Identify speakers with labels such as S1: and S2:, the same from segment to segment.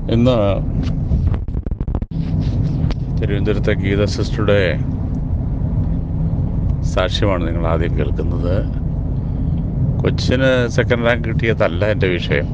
S1: ഇന്ന് തിരുവനന്തപുരത്തെ ഗീത സിസ്റ്ററുടെ സാക്ഷ്യമാണ് നിങ്ങൾ ആദ്യം കേൾക്കുന്നത് കൊച്ചിന് സെക്കൻഡ് റാങ്ക് കിട്ടിയതല്ല എൻ്റെ വിഷയം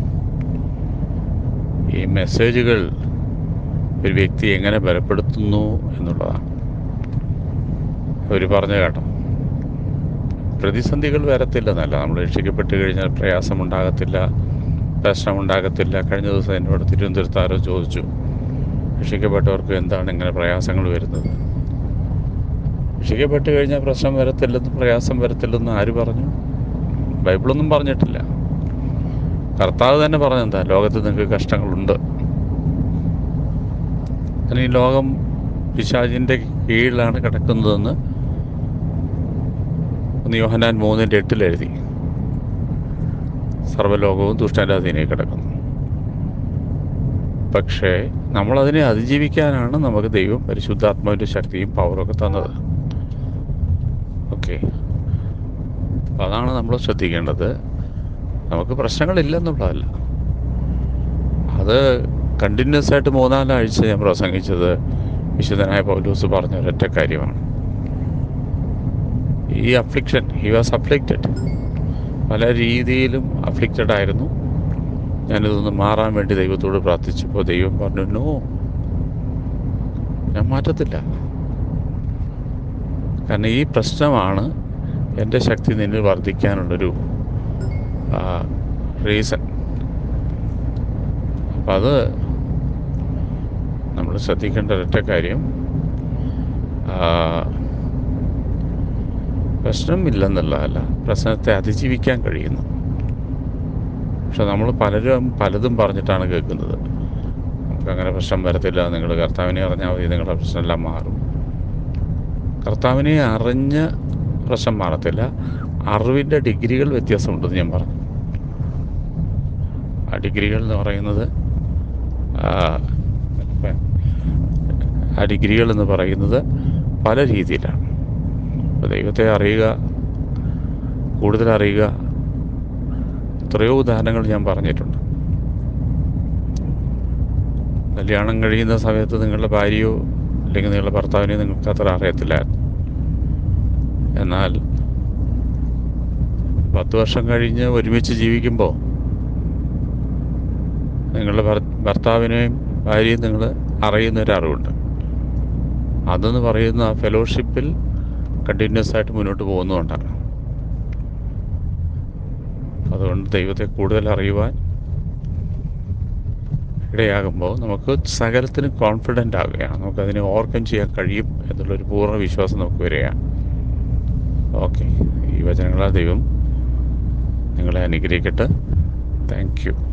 S1: ഈ മെസ്സേജുകൾ ഒരു വ്യക്തി എങ്ങനെ ബലപ്പെടുത്തുന്നു എന്നുള്ളതാണ് അവർ പറഞ്ഞു കേട്ടോ പ്രതിസന്ധികൾ വരത്തില്ലെന്നല്ല നമ്മൾ രക്ഷിക്കപ്പെട്ട് കഴിഞ്ഞാൽ പ്രയാസമുണ്ടാകത്തില്ല പ്രശ്നമുണ്ടാകത്തില്ല കഴിഞ്ഞ ദിവസം എന്നോട് തിരുവനന്തപുരത്ത് ആരോ ചോദിച്ചു രക്ഷിക്കപ്പെട്ടവർക്ക് എന്താണ് ഇങ്ങനെ പ്രയാസങ്ങൾ വരുന്നത് രക്ഷിക്കപ്പെട്ട് കഴിഞ്ഞാൽ പ്രശ്നം വരത്തില്ലെന്ന് പ്രയാസം വരത്തില്ലെന്ന് ആര് പറഞ്ഞു ബൈബിളൊന്നും പറഞ്ഞിട്ടില്ല കർത്താവ് തന്നെ പറഞ്ഞെന്താ ലോകത്ത് നിങ്ങൾക്ക് കഷ്ടങ്ങളുണ്ട് കാരണം ഈ ലോകം പിശാചിൻ്റെ കീഴിലാണ് കിടക്കുന്നതെന്ന് ഒന്ന് യോഹനാൻ മൂന്നിൻ്റെ എട്ടിൽ എഴുതി സർവ്വലോകവും ദുഷ്ടൻ്റെ അധീനയിൽ കിടക്കുന്നു പക്ഷേ നമ്മളതിനെ അതിജീവിക്കാനാണ് നമുക്ക് ദൈവം പരിശുദ്ധാത്മാവിൻ്റെ ശക്തിയും പവറൊക്കെ തന്നത് ഓക്കെ അപ്പോൾ അതാണ് നമ്മൾ ശ്രദ്ധിക്കേണ്ടത് നമുക്ക് പ്രശ്നങ്ങളില്ലെന്നുള്ളതല്ല അത് കണ്ടിന്യൂസ് ആയിട്ട് മൂന്നാലാഴ്ച ഞാൻ പ്രസംഗിച്ചത് വിശുദ്ധനായ പൗലൂസ് പറഞ്ഞ ഒരൊറ്റ കാര്യമാണ് ഈ അഫ്ലിക്ഷൻ ഹി വാസ് അഫ്ലിക്റ്റഡ് പല രീതിയിലും അഫ്ലിക്റ്റഡ് ആയിരുന്നു ഞാനിതൊന്ന് മാറാൻ വേണ്ടി ദൈവത്തോട് പ്രാർത്ഥിച്ചപ്പോൾ ദൈവം പറഞ്ഞു നോ ഞാൻ മാറ്റത്തില്ല കാരണം ഈ പ്രശ്നമാണ് എൻ്റെ ശക്തി നിന്നിൽ വർദ്ധിക്കാനുള്ളൊരു റീസൺ അപ്പം അത് നമ്മൾ ശ്രദ്ധിക്കേണ്ട ഒരൊറ്റ കാര്യം പ്രശ്നമില്ലെന്നുള്ളതല്ല പ്രശ്നത്തെ അതിജീവിക്കാൻ കഴിയുന്നു പക്ഷെ നമ്മൾ പലരും പലതും പറഞ്ഞിട്ടാണ് കേൾക്കുന്നത് നമുക്കങ്ങനെ പ്രശ്നം വരത്തില്ല നിങ്ങൾ കർത്താവിനെ അറിഞ്ഞാൽ മതി നിങ്ങളുടെ പ്രശ്നമെല്ലാം മാറും കർത്താവിനെ അറിഞ്ഞ് പ്രശ്നം മാറത്തില്ല അറിവിൻ്റെ ഡിഗ്രികൾ വ്യത്യാസമുണ്ടെന്ന് ഞാൻ പറഞ്ഞു ആ ഡിഗ്രികൾ എന്ന് പറയുന്നത് ആ ഡിഗ്രികൾ എന്ന് പറയുന്നത് പല രീതിയിലാണ് അപ്പോൾ ദൈവത്തെ അറിയുക കൂടുതൽ അറിയുക എത്രയോ ഉദാഹരണങ്ങൾ ഞാൻ പറഞ്ഞിട്ടുണ്ട് കല്യാണം കഴിയുന്ന സമയത്ത് നിങ്ങളുടെ ഭാര്യയോ അല്ലെങ്കിൽ നിങ്ങളുടെ ഭർത്താവിനെയോ നിങ്ങൾക്ക് അത്ര അറിയത്തില്ലായിരുന്നു എന്നാൽ പത്ത് വർഷം കഴിഞ്ഞ് ഒരുമിച്ച് ജീവിക്കുമ്പോൾ നിങ്ങളുടെ ഭർത്താവിനെയും ഭാര്യയും നിങ്ങൾ അറിയുന്ന ഒരു അറിവുണ്ട് അതെന്ന് പറയുന്ന ആ ഫെലോഷിപ്പിൽ കണ്ടിന്യൂസ് ആയിട്ട് മുന്നോട്ട് പോകുന്നതുകൊണ്ടാണ് അതുകൊണ്ട് ദൈവത്തെ കൂടുതൽ അറിയുവാൻ ഇടയാകുമ്പോൾ നമുക്ക് സകലത്തിന് കോൺഫിഡൻ്റ് ആകുകയാണ് നമുക്കതിനെ ഓവർകം ചെയ്യാൻ കഴിയും എന്നുള്ളൊരു പൂർണ്ണ വിശ്വാസം നമുക്ക് വരികയാണ് ഓക്കെ ഈ വചനങ്ങളാൽ ദൈവം നിങ്ങളെ അനുഗ്രഹിക്കട്ടെ താങ്ക് യു